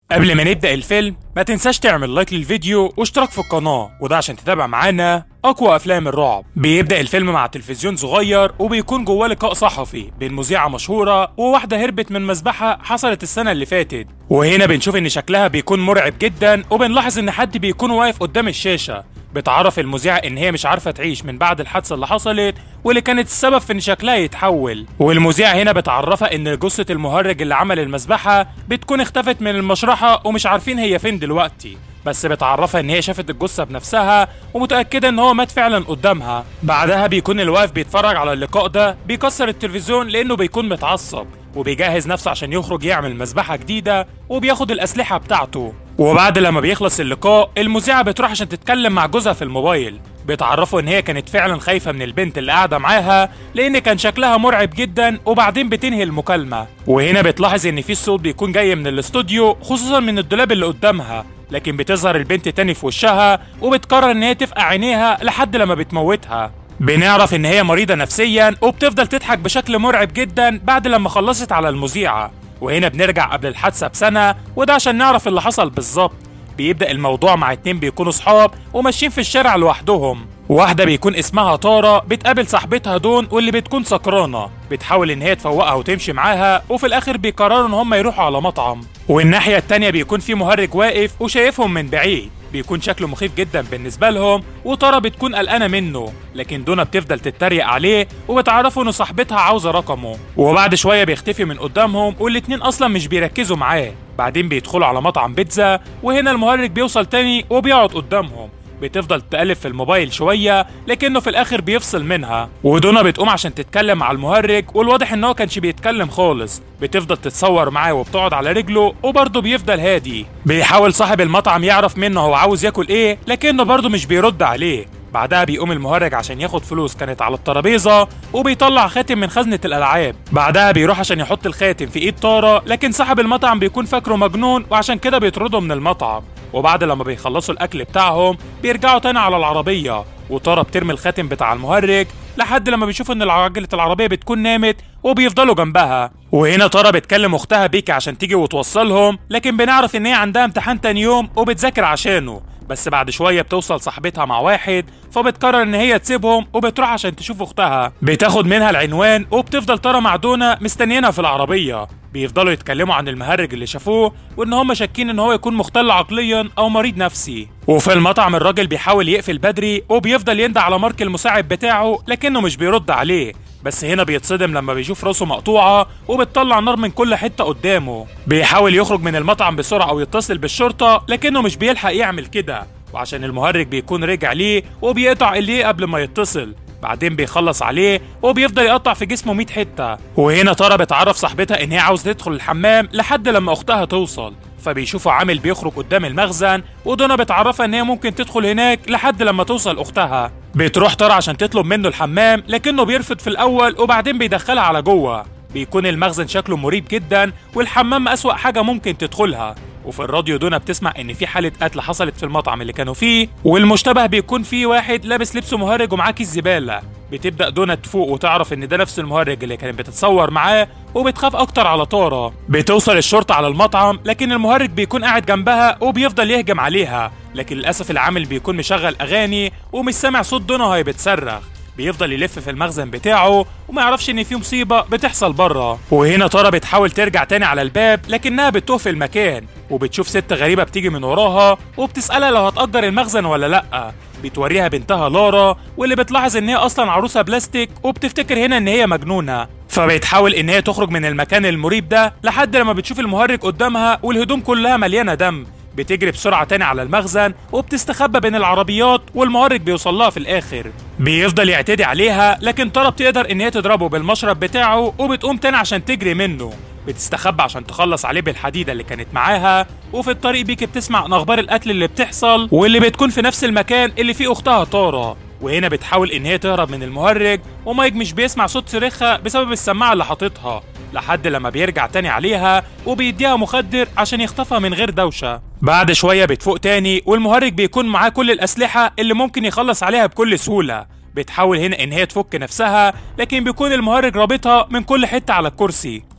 قبل ما نبدأ الفيلم ما تنساش تعمل لايك للفيديو واشتراك في القناة وده عشان تتابع معانا أقوى أفلام الرعب بيبدأ الفيلم مع تلفزيون صغير وبيكون جواه لقاء صحفي بين مذيعة مشهورة وواحدة هربت من مذبحة حصلت السنة اللي فاتت وهنا بنشوف إن شكلها بيكون مرعب جدا وبنلاحظ إن حد بيكون واقف قدام الشاشة بتعرف المذيعة إن هي مش عارفة تعيش من بعد الحادثة اللي حصلت واللي كانت السبب في إن شكلها يتحول والمذيعة هنا بتعرفها إن جثة المهرج اللي عمل المذبحة بتكون اختفت من المشرحة ومش عارفين هي فين دلوقتي بس بتعرفها ان هي شافت الجثه بنفسها ومتاكده ان هو مات فعلا قدامها بعدها بيكون الواقف بيتفرج على اللقاء ده بيكسر التلفزيون لانه بيكون متعصب وبيجهز نفسه عشان يخرج يعمل مذبحه جديده وبياخد الاسلحه بتاعته وبعد لما بيخلص اللقاء المذيعه بتروح عشان تتكلم مع جوزها في الموبايل بتعرفه ان هي كانت فعلا خايفه من البنت اللي قاعده معاها لان كان شكلها مرعب جدا وبعدين بتنهي المكالمه وهنا بتلاحظ ان في صوت بيكون جاي من الاستوديو خصوصا من الدولاب اللي قدامها لكن بتظهر البنت تاني في وشها وبتقرر ان هي تفقع عينيها لحد لما بتموتها بنعرف ان هي مريضة نفسيا وبتفضل تضحك بشكل مرعب جدا بعد لما خلصت على المذيعة وهنا بنرجع قبل الحادثة بسنة وده عشان نعرف اللي حصل بالظبط بيبدأ الموضوع مع اتنين بيكونوا صحاب وماشيين في الشارع لوحدهم واحدة بيكون اسمها طارة بتقابل صاحبتها دون واللي بتكون سكرانة بتحاول ان هي تفوقها وتمشي معاها وفي الاخر بيقرروا ان هم يروحوا على مطعم والناحية التانية بيكون في مهرج واقف وشايفهم من بعيد بيكون شكله مخيف جدا بالنسبة لهم وطارة بتكون قلقانة منه لكن دونا بتفضل تتريق عليه وبتعرفوا ان صاحبتها عاوزة رقمه وبعد شوية بيختفي من قدامهم والاتنين اصلا مش بيركزوا معاه بعدين بيدخلوا على مطعم بيتزا وهنا المهرج بيوصل تاني وبيقعد قدامهم بتفضل تقلب في الموبايل شوية لكنه في الآخر بيفصل منها ودونا بتقوم عشان تتكلم مع المهرج والواضح إن هو كانش بيتكلم خالص بتفضل تتصور معاه وبتقعد على رجله وبرضه بيفضل هادي بيحاول صاحب المطعم يعرف منه هو عاوز ياكل إيه لكنه برضه مش بيرد عليه بعدها بيقوم المهرج عشان ياخد فلوس كانت على الترابيزه وبيطلع خاتم من خزنه الالعاب بعدها بيروح عشان يحط الخاتم في ايد طاره لكن صاحب المطعم بيكون فاكره مجنون وعشان كده بيطرده من المطعم وبعد لما بيخلصوا الاكل بتاعهم بيرجعوا تاني على العربيه وطاره بترمي الخاتم بتاع المهرج لحد لما بيشوفوا ان عجله العربيه بتكون نامت وبيفضلوا جنبها وهنا طاره بتكلم اختها بيكي عشان تيجي وتوصلهم لكن بنعرف ان هي عندها امتحان تاني يوم وبتذاكر عشانه بس بعد شويه بتوصل صاحبتها مع واحد فبتقرر ان هي تسيبهم وبتروح عشان تشوف اختها بتاخد منها العنوان وبتفضل ترى مع دونا مستنيينها في العربيه بيفضلوا يتكلموا عن المهرج اللي شافوه وان هم شاكين ان هو يكون مختل عقليا او مريض نفسي وفي المطعم الراجل بيحاول يقفل بدري وبيفضل يندى على مارك المساعد بتاعه لكنه مش بيرد عليه بس هنا بيتصدم لما بيشوف راسه مقطوعة وبتطلع نار من كل حتة قدامه بيحاول يخرج من المطعم بسرعة ويتصل بالشرطة لكنه مش بيلحق يعمل كده وعشان المهرج بيكون رجع ليه وبيقطع ايديه قبل ما يتصل بعدين بيخلص عليه وبيفضل يقطع في جسمه 100 حته وهنا ترى بتعرف صاحبتها ان هي عاوزه تدخل الحمام لحد لما اختها توصل فبيشوفوا عامل بيخرج قدام المخزن ودونا بتعرفها ان هي ممكن تدخل هناك لحد لما توصل اختها بتروح ترى عشان تطلب منه الحمام لكنه بيرفض في الاول وبعدين بيدخلها على جوه بيكون المخزن شكله مريب جدا والحمام اسوأ حاجه ممكن تدخلها وفي الراديو دونا بتسمع ان في حاله قتل حصلت في المطعم اللي كانوا فيه والمشتبه بيكون فيه واحد لابس لبس مهرج ومعاه كيس زباله بتبدا دونا تفوق وتعرف ان ده نفس المهرج اللي كانت بتتصور معاه وبتخاف اكتر على طاره بتوصل الشرطه على المطعم لكن المهرج بيكون قاعد جنبها وبيفضل يهجم عليها لكن للاسف العامل بيكون مشغل اغاني ومش سامع صوت دونا وهي بتصرخ بيفضل يلف في المخزن بتاعه وما يعرفش ان في مصيبه بتحصل بره وهنا ترى بتحاول ترجع تاني على الباب لكنها بتتوه في المكان وبتشوف ست غريبه بتيجي من وراها وبتسالها لو هتأجر المخزن ولا لا بتوريها بنتها لارا واللي بتلاحظ ان هي اصلا عروسه بلاستيك وبتفتكر هنا ان هي مجنونه فبتحاول ان هي تخرج من المكان المريب ده لحد لما بتشوف المهرج قدامها والهدوم كلها مليانه دم بتجري بسرعة تاني على المخزن وبتستخبى بين العربيات والمهرج بيوصل لها في الآخر بيفضل يعتدي عليها لكن طرب بتقدر إن هي تضربه بالمشرب بتاعه وبتقوم تاني عشان تجري منه بتستخبى عشان تخلص عليه بالحديدة اللي كانت معاها وفي الطريق بيكي بتسمع عن أخبار القتل اللي بتحصل واللي بتكون في نفس المكان اللي فيه أختها طارة وهنا بتحاول إن هي تهرب من المهرج ومايك مش بيسمع صوت صريخها بسبب السماعة اللي حاططها لحد لما بيرجع تاني عليها وبيديها مخدر عشان يخطفها من غير دوشة بعد شوية بتفوق تاني والمهرج بيكون معاه كل الأسلحة اللي ممكن يخلص عليها بكل سهولة بتحاول هنا ان هي تفك نفسها لكن بيكون المهرج رابطها من كل حته على الكرسي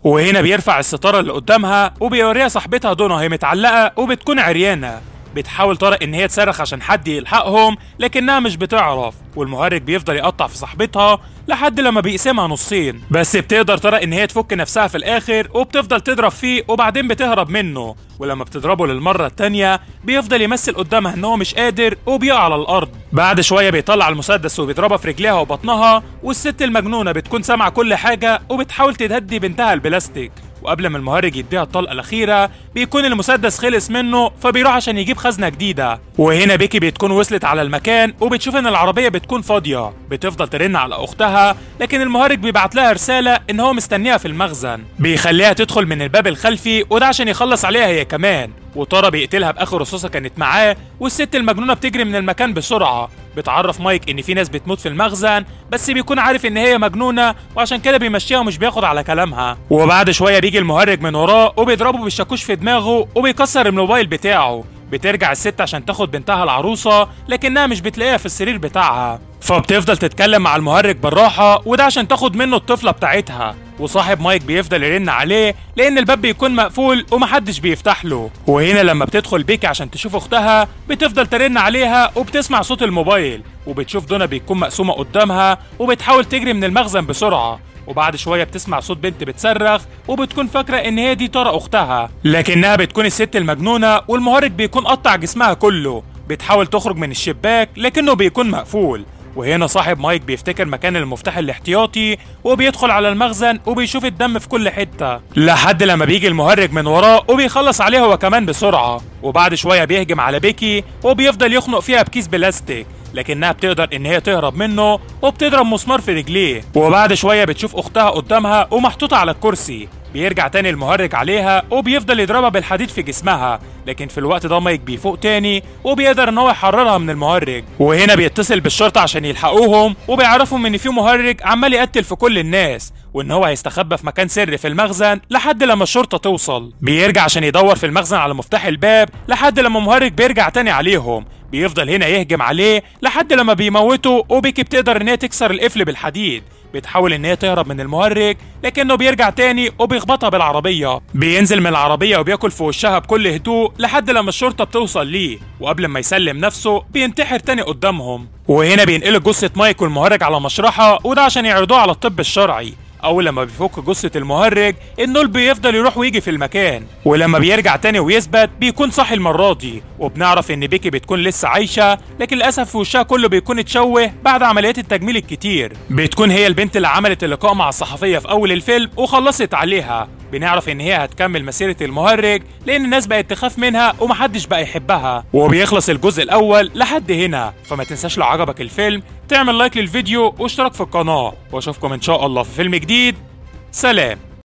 وهنا بيرفع الستاره اللي قدامها وبيوريها صاحبتها دونا وهي متعلقه وبتكون عريانه بتحاول طارق ان هي تصرخ عشان حد يلحقهم لكنها مش بتعرف والمهرج بيفضل يقطع في صاحبتها لحد لما بيقسمها نصين بس بتقدر طارق ان هي تفك نفسها في الاخر وبتفضل تضرب فيه وبعدين بتهرب منه ولما بتضربه للمرة التانية بيفضل يمثل قدامها ان هو مش قادر وبيقع على الارض بعد شوية بيطلع المسدس وبيضربها في رجليها وبطنها والست المجنونة بتكون سامعة كل حاجة وبتحاول تهدي بنتها البلاستيك وقبل ما المهرج يديها الطلقه الاخيره بيكون المسدس خلص منه فبيروح عشان يجيب خزنه جديده وهنا بيكي بتكون وصلت على المكان وبتشوف ان العربيه بتكون فاضيه بتفضل ترن على اختها لكن المهرج بيبعت لها رساله ان هو مستنيها في المخزن بيخليها تدخل من الباب الخلفي وده عشان يخلص عليها هي كمان وتارا بيقتلها باخر رصاصه كانت معاه والست المجنونه بتجري من المكان بسرعه بتعرف مايك ان في ناس بتموت في المخزن بس بيكون عارف ان هي مجنونه وعشان كده بيمشيها ومش بياخد على كلامها وبعد شويه بيجي المهرج من وراه وبيضربه بالشاكوش في دماغه وبيكسر الموبايل بتاعه بترجع الست عشان تاخد بنتها العروسه لكنها مش بتلاقيها في السرير بتاعها فبتفضل تتكلم مع المهرج بالراحه وده عشان تاخد منه الطفله بتاعتها وصاحب مايك بيفضل يرن عليه لان الباب بيكون مقفول ومحدش بيفتح له وهنا لما بتدخل بيكي عشان تشوف اختها بتفضل ترن عليها وبتسمع صوت الموبايل وبتشوف دونا بيكون مقسومه قدامها وبتحاول تجري من المخزن بسرعه وبعد شويه بتسمع صوت بنت بتصرخ وبتكون فاكره ان هي دي ترى اختها لكنها بتكون الست المجنونه والمهرج بيكون قطع جسمها كله بتحاول تخرج من الشباك لكنه بيكون مقفول وهنا صاحب مايك بيفتكر مكان المفتاح الاحتياطي وبيدخل على المخزن وبيشوف الدم في كل حته لحد لما بيجي المهرج من وراه وبيخلص عليه هو كمان بسرعه وبعد شويه بيهجم على بيكي وبيفضل يخنق فيها بكيس بلاستيك لكنها بتقدر ان هي تهرب منه وبتضرب مسمار في رجليه وبعد شويه بتشوف اختها قدامها ومحطوطه على الكرسي بيرجع تاني المهرج عليها وبيفضل يضربها بالحديد في جسمها لكن في الوقت ده مايك بيفوق تاني وبيقدر ان هو يحررها من المهرج وهنا بيتصل بالشرطه عشان يلحقوهم وبيعرفهم ان في مهرج عمال يقتل في كل الناس وان هو هيستخبى في مكان سري في المخزن لحد لما الشرطه توصل بيرجع عشان يدور في المخزن على مفتاح الباب لحد لما مهرج بيرجع تاني عليهم بيفضل هنا يهجم عليه لحد لما بيموته وبيكي بتقدر ان هي تكسر القفل بالحديد بتحاول ان هي تهرب من المهرج لكنه بيرجع تاني وبيخبطها بالعربيه بينزل من العربيه وبياكل في وشها بكل هدوء لحد لما الشرطه بتوصل ليه وقبل ما يسلم نفسه بينتحر تاني قدامهم وهنا بينقلوا جثه مايك والمهرج على مشرحه وده عشان يعرضوه على الطب الشرعي اول لما بيفك جثه المهرج النول بيفضل يروح ويجي في المكان ولما بيرجع تاني ويثبت بيكون صاحي المره دي وبنعرف ان بيكي بتكون لسه عايشه لكن للاسف في وشها كله بيكون اتشوه بعد عمليات التجميل الكتير بتكون هي البنت اللي عملت اللقاء مع الصحفيه في اول الفيلم وخلصت عليها بنعرف ان هي هتكمل مسيره المهرج لان الناس بقت تخاف منها ومحدش بقى يحبها وبيخلص الجزء الاول لحد هنا فما تنساش لو عجبك الفيلم تعمل لايك للفيديو واشتراك في القناه واشوفكم ان شاء الله في فيلم جديد سلام